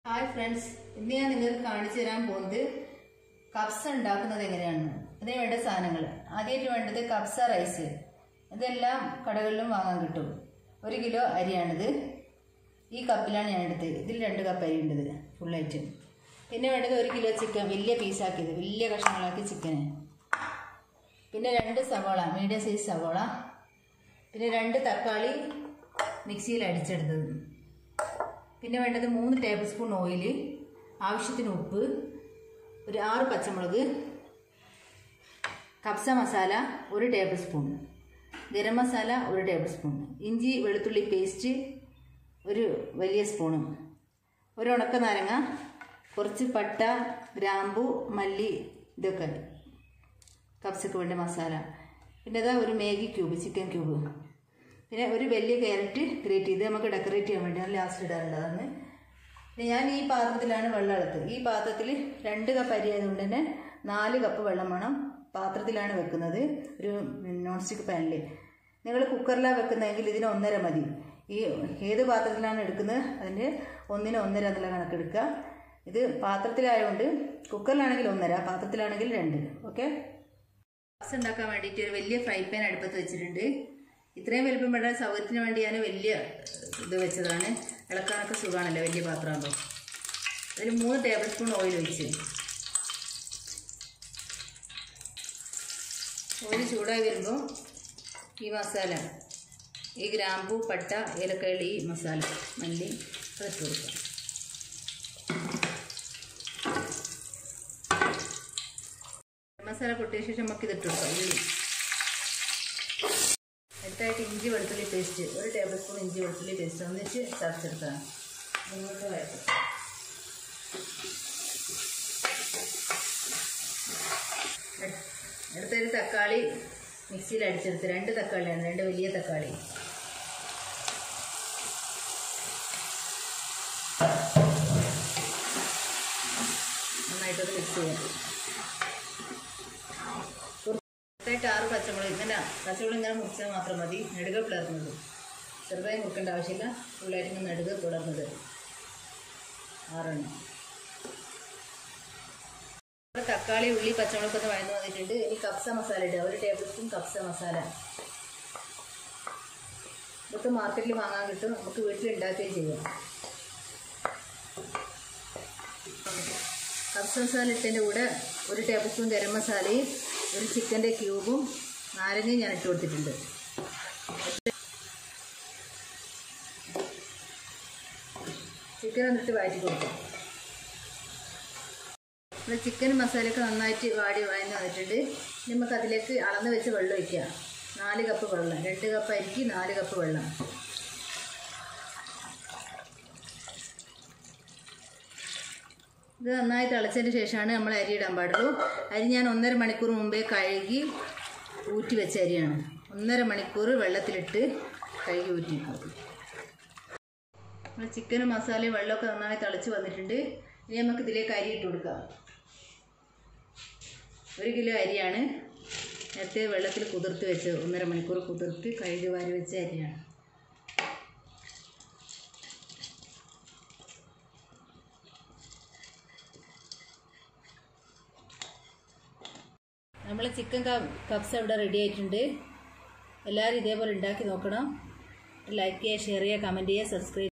hi friends ഇന്ന് ഞാൻ നിങ്ങൾക്ക് കാണിച്ചു തരാൻ പോകുന്നത് കപ്സ ഉണ്ടാക്കുന്നത് എങ്ങനെയാണെന്ന് അതിന് വേണ്ട സാധനങ്ങൾ ആദ്യമായിട്ട് വേണ്ടത് കപ്സ റൈസ് ഇതെല്ലാം കടകളിലും വാങ്ങാൻ കിട്ടും ഒരു കിലോ അരിയാണിത് ഈ കപ്പിലാണ് ഞാൻ എടുത്തത് ഇതിൽ രണ്ട് കപ്പ് അരി ഉണ്ടത് ഫുള്ളായിട്ട് പിന്നെ വേണ്ടത് ഒരു കിലോ ചിക്കൻ വലിയ പീസാക്കിയത് വലിയ കഷ്ണങ്ങളാക്കി ചിക്കന് പിന്നെ രണ്ട് സവാള മീഡിയം സൈസ് സവാള പിന്നെ രണ്ട് തക്കാളി മിക്സിയിൽ അടിച്ചെടുത്തത് പിന്നെ വേണ്ടത് മൂന്ന് ടേബിൾ സ്പൂൺ ഓയിൽ ആവശ്യത്തിന് ഉപ്പ് ഒരു ആറ് പച്ചമുളക് കപ്സ മസാല ഒരു ടേബിൾ സ്പൂൺ ഗരം മസാല ഒരു ടേബിൾ സ്പൂൺ ഇഞ്ചി വെളുത്തുള്ളി പേസ്റ്റ് ഒരു വലിയ സ്പൂണും ഒരു ഉണക്ക നാരങ്ങ കുറച്ച് പട്ട ഗ്രാമ്പു മല്ലി ഇതൊക്കെ കപ്സക്ക് വേണ്ട മസാല പിന്നെ അതാ ഒരു മാഗി ക്യൂബ് ചിക്കൻ ക്യൂബ് പിന്നെ ഒരു വലിയ ക്യാരറ്റ് ഗ്രേറ്റ് ചെയ്ത് നമുക്ക് ഡെക്കറേറ്റ് ചെയ്യാൻ വേണ്ടി ഞാൻ ലാസ്റ്റ് ഇടാറുണ്ട് അതാണ് പിന്നെ ഞാൻ ഈ പാത്രത്തിലാണ് വെള്ളം എടുത്തത് ഈ പാത്രത്തിൽ രണ്ട് കപ്പ് അരി ആയതുകൊണ്ട് തന്നെ നാല് കപ്പ് വെള്ളം വേണം പാത്രത്തിലാണ് വെക്കുന്നത് ഒരു നോൺ സ്റ്റിക്ക് പാനിൽ നിങ്ങൾ കുക്കറിലാണ് വെക്കുന്നതെങ്കിൽ ഇതിന് ഒന്നര മതി ഈ ഏത് പാത്രത്തിലാണ് എടുക്കുന്നത് അതിൻ്റെ ഒന്നിന് ഒന്നര എന്നുള്ള കണക്കെടുക്കുക ഇത് പാത്രത്തിലായതുകൊണ്ട് കുക്കറിലാണെങ്കിൽ ഒന്നര പാത്രത്തിലാണെങ്കിൽ രണ്ട് ഓക്കെ പപ്സ് ഉണ്ടാക്കാൻ വേണ്ടിയിട്ട് ഒരു വലിയ ഫ്രൈ പാൻ അടുപ്പത്ത് വെച്ചിട്ടുണ്ട് ഇത്രയും വലുപ്പം വേണ്ട സൗകര്യത്തിന് വേണ്ടി ഞാൻ വലിയ ഇത് വെച്ചതാണ് ഇളക്കാനൊക്കെ സുഖമാണല്ലോ വലിയ പാത്രമാകുമ്പോൾ അതിൽ മൂന്ന് ടേബിൾ സ്പൂൺ ഓയിൽ ഒഴിച്ച് ഓയിൽ ചൂടായി വരുമ്പോൾ ഈ മസാല ഈ ഗ്രാമ്പൂ പട്ട ഏലക്കള്ളി ഈ മസാല മല്ലി അതൊക്കെ കൊടുക്കാം മസാല പൊട്ടിയ ശേഷം നമുക്ക് ഇതിട്ട് കൊടുക്കാം ഉള്ളി അടുത്തായിട്ട് ഇഞ്ചി വെളുത്തുള്ളി പേസ്റ്റ് ഒരു ടേബിൾ സ്പൂൺ ഇഞ്ചി വെളുത്തുള്ളി പേസ്റ്റ് ഒന്നിച്ച് ചതച്ചെടുത്താണ് മുന്നോട്ട് വഴറ്റും അടുത്തൊരു തക്കാളി മിക്സിയിൽ അടിച്ചെടുത്ത് രണ്ട് തക്കാളിയാണ് രണ്ട് വലിയ തക്കാളി നന്നായിട്ടത് മിക്സ് ചെയ്യാം ചെറുതായിട്ട് ആറ് പച്ചമുളക് ഇങ്ങനെ പച്ചമുളക് ഇങ്ങനെ മുറിച്ചാൽ മാത്രം മതി നെടുക പിളർന്നത് ചെറുതായി മുറിക്കേണ്ട ആവശ്യമില്ല ഫുള്ളായിട്ട് ഇങ്ങനെ നെടുക പിളർന്നത് ആറെണ്ണം തക്കാളി ഉള്ളി പച്ചമുളക് ഒന്ന് വഴന്നു വന്നിട്ടുണ്ട് ഇനി കപ്സ മസാല ഇടുക ഒരു ടേബിൾ സ്പൂൺ കപ്സ മസാല ഇതൊക്കെ മാർക്കറ്റിൽ വാങ്ങാൻ കിട്ടും നമുക്ക് വീട്ടിൽ ഉണ്ടാക്കുകയും ചെയ്യാം കപ്സ മസാല ഇട്ടതിൻ്റെ കൂടെ ഒരു ടേബിൾ സ്പൂൺ ഗരം മസാലയും ഒരു ചിക്കൻ്റെ ക്യൂബും നാരങ്ങയും ഞാൻ ഇട്ട് കൊടുത്തിട്ടുണ്ട് ചിക്കൻ എന്നിട്ട് വാറ്റി കൊടുക്കാം നമ്മുടെ ചിക്കൻ മസാലയൊക്കെ നന്നായിട്ട് വാടി വഴന്ന് വന്നിട്ടുണ്ട് ഇനി നമുക്ക് അതിലേക്ക് അളന്ന് വെച്ച് വെള്ളം ഒഴിക്കാം നാല് കപ്പ് വെള്ളം രണ്ട് കപ്പ് അരിക്ക് നാല് കപ്പ് വെള്ളം ഇത് നന്നായി തിളച്ചതിന് ശേഷമാണ് നമ്മൾ അരി ഇടാൻ പാടുള്ളൂ അരി ഞാൻ ഒന്നര മണിക്കൂർ മുമ്പേ കഴുകി ഊറ്റി വെച്ച അരിയാണ് ഒന്നര മണിക്കൂർ വെള്ളത്തിലിട്ട് കഴുകി ഊറ്റി നമ്മൾ ചിക്കനും മസാലയും വെള്ളമൊക്കെ നന്നായി തിളച്ച് വന്നിട്ടുണ്ട് ഇനി നമുക്ക് ഇതിലേക്ക് അരി ഇട്ട് കൊടുക്കാം ഒരു കിലോ അരിയാണ് നേരത്തെ വെള്ളത്തിൽ കുതിർത്ത് വെച്ച് ഒന്നര മണിക്കൂർ കുതിർത്ത് കഴുകി വാരി വെച്ച അരിയാണ് നമ്മൾ ചിക്കൻ കപ്സ് ഇവിടെ റെഡി ആയിട്ടുണ്ട് എല്ലാവരും ഇതേപോലെ ഉണ്ടാക്കി നോക്കണം ലൈക്ക് ചെയ്യുക ഷെയർ ചെയ്യുക കമൻറ്റ് ചെയ്യുക സബ്സ്ക്രൈബ്